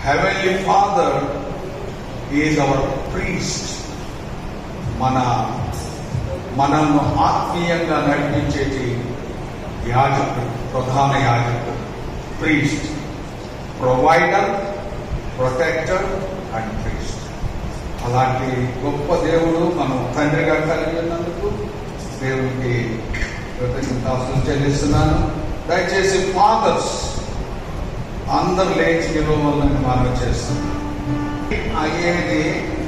Heavenly father is our priest మన మనల్ని ఆత్మీయంగా నడిపించేటి యాజకుడు ప్రధాన యాజకుడు priest provider protector and priest అలాంటి గొప్ప దేవుడు మనం తండ్రిగా కలిగి ఉన్నందుకు దేవునికి కృతజ్ఞతాస్తులు చెల్లిస్తున్నాను దయచేసి ఫాదర్స్ అందరు లేచి నిలవాలని మనం చేస్తున్నాం అయ్యేది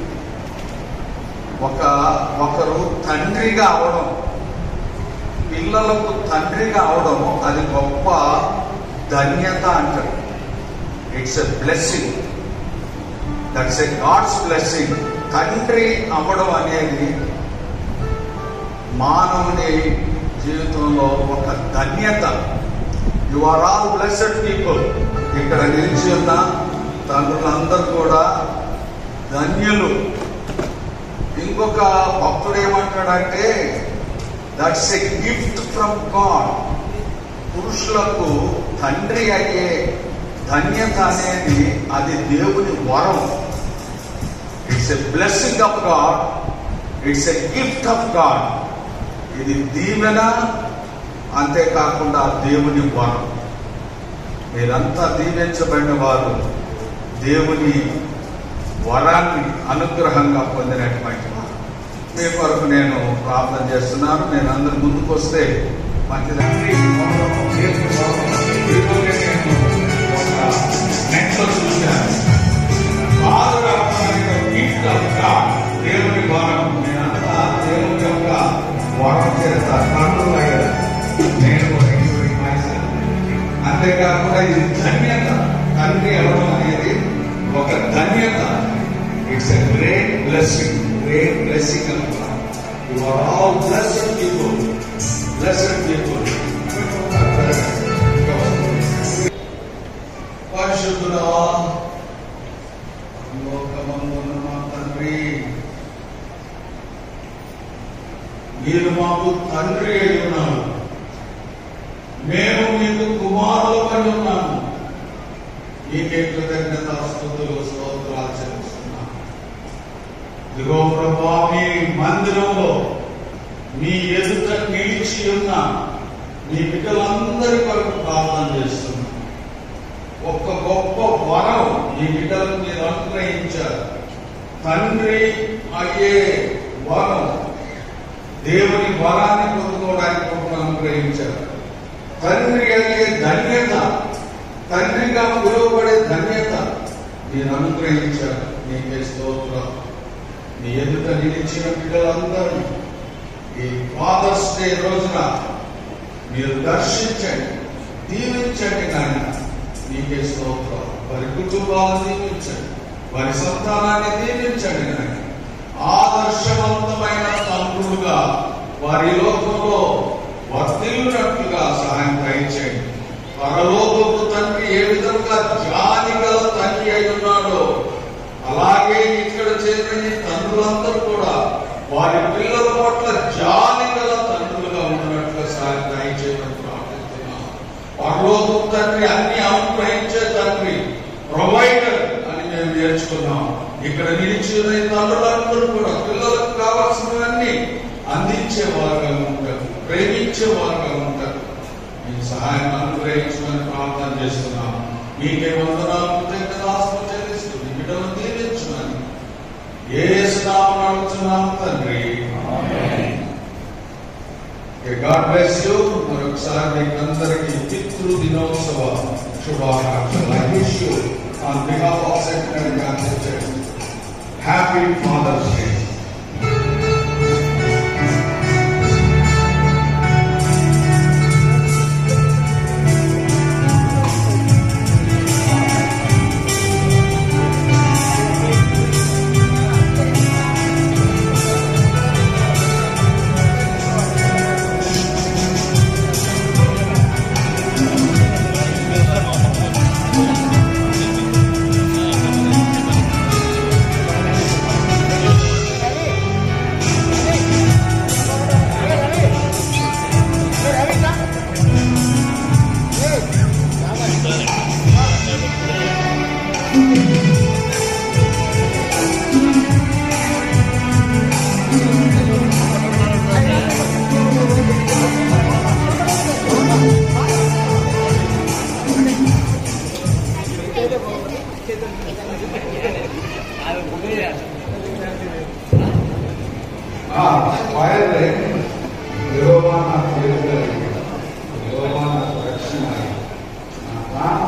ఒక ఒకరు తండ్రిగా అవడం పిల్లలకు తండ్రిగా అవడం అది గొప్ప ధన్యత అంటారు it's a blessing that's a God's blessing తండ్రి అవ్వడం అనేది మానవుని జీవితంలో ఒక ధన్యత you are all blessed people ఇక్కడ నిలిచి ఉన్న తండ్రులందరూ కూడా ధన్యులు ఇంకొక భక్తుడు ఏమంటాడంటే that's a gift from God పురుషులకు తండ్రి అయ్యే ధన్యత అనేది అది దేవుని వరం it's a blessing of God it's a gift of God ఇది దీవెన అంతేకాకుండా దేవుని వరం మీరంతా దీవించబడిన వారు దేవుని వరాన్ని అనుగ్రహంగా పొందినటువంటి వారు మీ కొరకు నేను ప్రార్థన చేస్తున్నాను నేను అందరు ముందుకు వస్తే మంచిది నెట్లో చూశాను Father of the gift of God, దేవుని వరం నేనంతా దేవుని యొక్క వరం చేత తండ్రులయ్యారు నేను including myself. అంతేకాకుండా ఇది ధన్యత తండ్రి అవ్వడం అనేది ఒక ధన్యత it's a great blessing great blessing అనుకున్నాను you are all blessed people blessed people పరిశుద్ధుడా లోకమందున్న మా తండ్రి మీరు మాకు తండ్రి అయి ఉన్నారు మేము మీకు కుమారులపై ఉన్నాము మీకే కృతజ్ఞత స్థుతులు స్తోత్రాలు చెల్లిస్తున్నాము ఇదిగో ప్రభా మీ మందిరంలో మీ ఎదుట నిలిచి ఉన్న మీ బిడ్డలందరి కొరకు ప్రార్థన చేస్తున్నాం ఒక్క గొప్ప వరం ఈ బిడ్డలకు మీరు అనుగ్రహించారు తండ్రి అయ్యే వరం దేవుని వరాన్ని పొందుకోవడానికి ఒక అనుగ్రహించారు తండ్రి అయ్యే ధన్యత తండ్రిగా పిలువబడే ధన్యత మీరు అనుగ్రహించారు నీకే స్తోత్రం నీ ఎదుట నిలిచిన బిడ్డలందరూ ఈ ఫాదర్స్ డే రోజున మీరు దర్శించండి దీవించండి నాయన నీకే స్తోత్రం వారి కుటుంబాలను దీవించండి వారి సంతానాన్ని దీవించండి నాయన ఆదర్శవంతమైన తండ్రులుగా వారి లోకంలో వర్తిల్లునట్లుగా సహాయం దయచేయండి పరలోకపు తండ్రి ఏ విధంగా జాలి గల తండ్రి అయి ఉన్నాడో అలాగే ఇక్కడ చేరిన ఈ తండ్రులందరూ కూడా వారి పిల్లల పట్ల జాలి గల తండ్రులుగా ఉన్నట్లుగా సహాయం దయచేయమని ప్రార్థిస్తున్నాం పరలోకపు తండ్రి అన్ని అనుగ్రహించే తండ్రి ప్రొవైడర్ అని మేము నేర్చుకున్నాం ఇక్కడ నిలిచిన ఈ తండ్రులందరూ కూడా పిల్లలకు కావాల్సినవన్నీ అందించే వారుగా ఉంటారు ప్రేమించే వారుగా ఉంటారు మీ సహాయం అనుగ్రహించమని ప్రార్థన చేస్తున్నాం మీకే వందనాలు కృతజ్ఞతాస్తులు చెల్లిస్తూ మీ బిడ్డలను దీవించమని ఏ స్నామం అడుగుతున్నాం తండ్రి గాడ్ బ్లెస్ యూ మరొకసారి మీకు అందరికీ పితృ దినోత్సవ శుభాకాంక్షలు I wish you on behalf of secretary concept happy Father's Day Thank ఆ, ఫైర్ యెహోవా నా చేతులని యెహోవా నా రక్షణ నా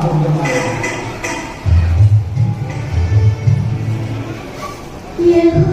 ప్రాణభూతమైన యెహోవా